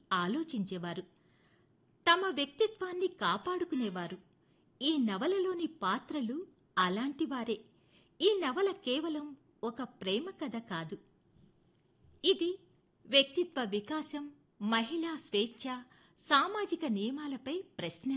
ఆలోచించేవారు తమ వ్యక్తిత్వాన్ని కాపాడుకునేవారు ఈ నవలలోని పాత్రలు అలాంటివారే ఈ నవల కేవలం ఒక ప్రేమ కథ కాదు ఇది వ్యక్తిత్వ వికాసం మహిళా స్వేచ్ఛ సామాజిక నియమాలపై ప్రశ్న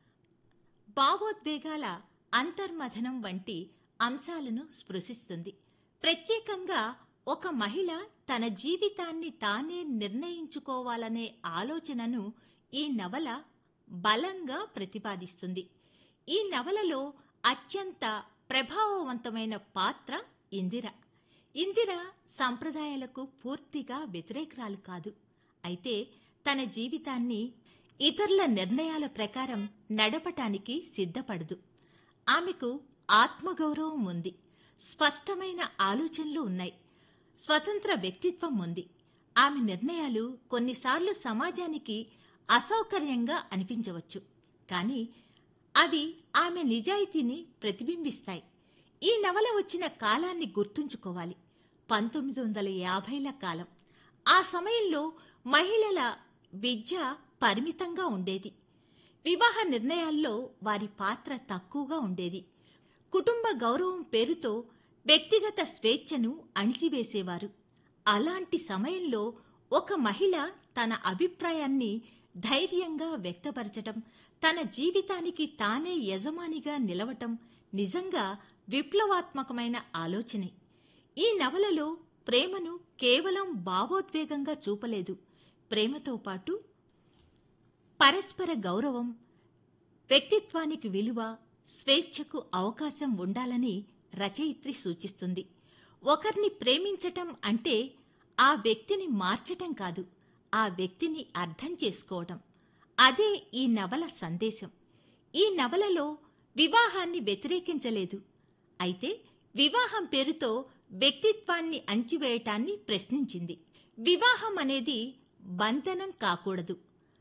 భావోద్వేగాల అంతర్మథనం వంటి అంశాలను స్పృశిస్తుంది ప్రత్యేకంగా ఒక మహిళ తన జీవితాన్ని తానే నిర్ణయించుకోవాలనే ఆలోచనను ఈ నవల బలంగా ప్రతిపాదిస్తుంది ఈ నవలలో అత్యంత ప్రభావవంతమైన పాత్ర ఇందిర ఇందిర సంప్రదాయాలకు పూర్తిగా వ్యతిరేకురాలు కాదు అయితే తన జీవితాన్ని ఇతరుల నిర్ణయాల ప్రకారం నడపటానికి సిద్ధపడదు ఆమెకు ఆత్మగౌరవం ఉంది స్పష్టమైన ఆలోచనలు ఉన్నాయి స్వతంత్ర వ్యక్తిత్వం ఉంది ఆమె నిర్ణయాలు కొన్నిసార్లు సమాజానికి అసౌకర్యంగా అనిపించవచ్చు కానీ అవి ఆమె నిజాయితీని ప్రతిబింబిస్తాయి ఈ నవల వచ్చిన కాలాన్ని గుర్తుంచుకోవాలి పంతొమ్మిది వందల యాభైల కాలం ఆ సమయంలో మహిళల విద్య పరిమితంగా ఉండేది వివాహ నిర్ణయాల్లో వారి పాత్ర తక్కువగా ఉండేది కుటుంబ గౌరవం పేరుతో వ్యక్తిగత స్వేచ్ఛను అణిచివేసేవారు అలాంటి సమయంలో ఒక మహిళ తన అభిప్రాయాన్ని ధైర్యంగా వ్యక్తపరచటం తన జీవితానికి తానే యజమానిగా నిలవటం నిజంగా విప్లవాత్మకమైన ఆలోచనే ఈ నవలలో ప్రేమను కేవలం భావోద్వేగంగా చూపలేదు ప్రేమతో పాటు పరస్పర గౌరవం వ్యక్తిత్వానికి విలువ స్వేచ్ఛకు అవకాశం ఉండాలని రచయిత్రి సూచిస్తుంది ఒకరిని ప్రేమించటం అంటే ఆ వ్యక్తిని మార్చటం కాదు ఆ వ్యక్తిని అర్థం చేసుకోవటం అదే ఈ నవల సందేశం ఈ నవలలో వివాహాన్ని వ్యతిరేకించలేదు అయితే వివాహం పేరుతో వ్యక్తిత్వాన్ని అణచివేయటాన్ని ప్రశ్నించింది వివాహం అనేది బంధనం కాకూడదు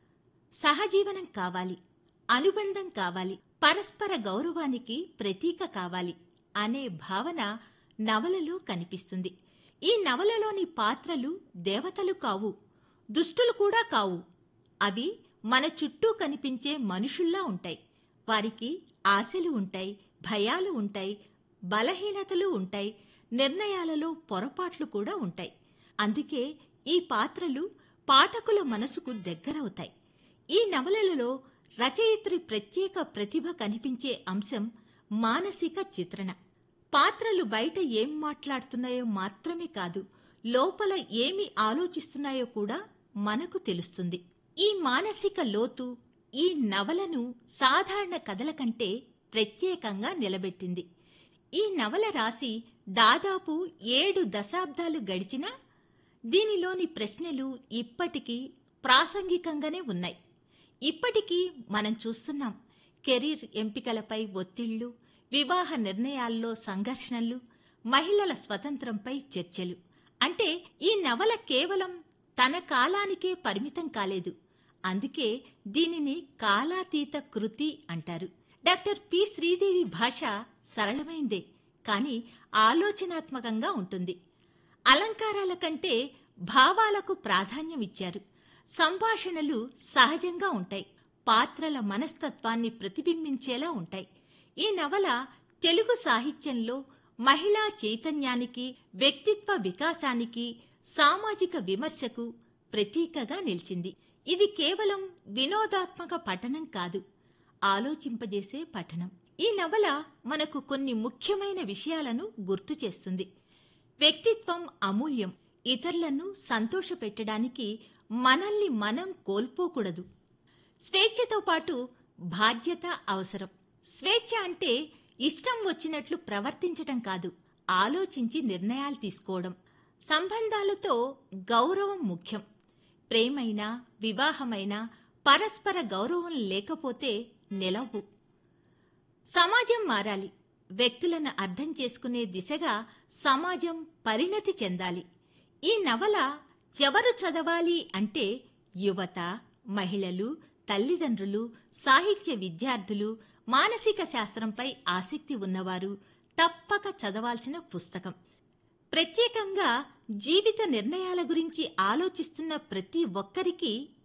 సహజీవనం కావాలి అనుబంధం కావాలి పరస్పర గౌరవానికి ప్రతీక కావాలి అనే భావన నవలలో కనిపిస్తుంది ఈ నవలలోని పాత్రలు దేవతలు కావు దుష్టులు కూడా కావు అవి మన చుట్టూ కనిపించే మనుషుల్లా ఉంటాయి వారికి ఆశలు ఉంటాయి భయాలు ఉంటాయి బలహీనతలు ఉంటాయి నిర్ణయాలలో పొరపాట్లు కూడా ఉంటాయి అందుకే ఈ పాత్రలు పాఠకుల మనసుకు దగ్గరవుతాయి ఈ నవలలలో రచయిత్రి ప్రత్యేక ప్రతిభ కనిపించే అంశం మానసిక చిత్రణ పాత్రలు బయట ఏం మాట్లాడుతున్నాయో మాత్రమే కాదు లోపల ఏమి ఆలోచిస్తున్నాయో కూడా మనకు తెలుస్తుంది ఈ మానసిక లోతు ఈ నవలను సాధారణ కథల కంటే ప్రత్యేకంగా నిలబెట్టింది ఈ నవల రాసి దాదాపు ఏడు దశాబ్దాలు గడిచినా దీనిలోని ప్రశ్నలు ఇప్పటికీ ప్రాసంగికంగానే ఉన్నాయి ఇప్పటికీ మనం చూస్తున్నాం కెరీర్ ఎంపికలపై ఒత్తిళ్లు వివాహ నిర్ణయాల్లో సంఘర్షణలు మహిళల స్వతంత్రంపై చర్చలు అంటే ఈ నవల కేవలం తన కాలానికే పరిమితం కాలేదు అందుకే దీనిని కాలాతీత కృతి అంటారు డాక్టర్ పి శ్రీదేవి భాష సరళమైందే కానీ ఆలోచనాత్మకంగా ఉంటుంది అలంకారాల కంటే భావాలకు ప్రాధాన్యం ఇచ్చారు సంభాషణలు సహజంగా ఉంటాయి పాత్రల మనస్తత్వాన్ని ప్రతిబింబించేలా ఉంటాయి ఈ నవల తెలుగు సాహిత్యంలో మహిళా చైతన్యానికి వ్యక్తిత్వ వికాసానికి సామాజిక విమర్శకు ప్రతీకగా నిలిచింది ఇది కేవలం వినోదాత్మక పఠనం కాదు ఆలోచింపజేసే పఠనం ఈ నవల మనకు కొన్ని ముఖ్యమైన విషయాలను గుర్తు చేస్తుంది వ్యక్తిత్వం అమూల్యం ఇతరులను సంతోషపెట్టడానికి మనల్ని మనం కోల్పోకూడదు స్వేచ్ఛతో పాటు బాధ్యత అవసరం స్వేచ్ఛ అంటే ఇష్టం వచ్చినట్లు ప్రవర్తించటం కాదు ఆలోచించి నిర్ణయాలు తీసుకోవడం సంబంధాలతో గౌరవం ముఖ్యం ప్రేమైనా వివాహమైనా పరస్పర గౌరవం లేకపోతే నిలవు సమాజం మారాలి వ్యక్తులను అర్థం చేసుకునే దిశగా సమాజం పరిణతి చెందాలి ఈ నవల ఎవరు చదవాలి అంటే యువత మహిళలు తల్లిదండ్రులు సాహిత్య విద్యార్థులు మానసిక శాస్త్రంపై ఆసక్తి ఉన్నవారు తప్పక చదవాల్సిన పుస్తకం ప్రత్యేకంగా జీవిత నిర్ణయాల గురించి ఆలోచిస్తున్న ప్రతి ఒక్కరికి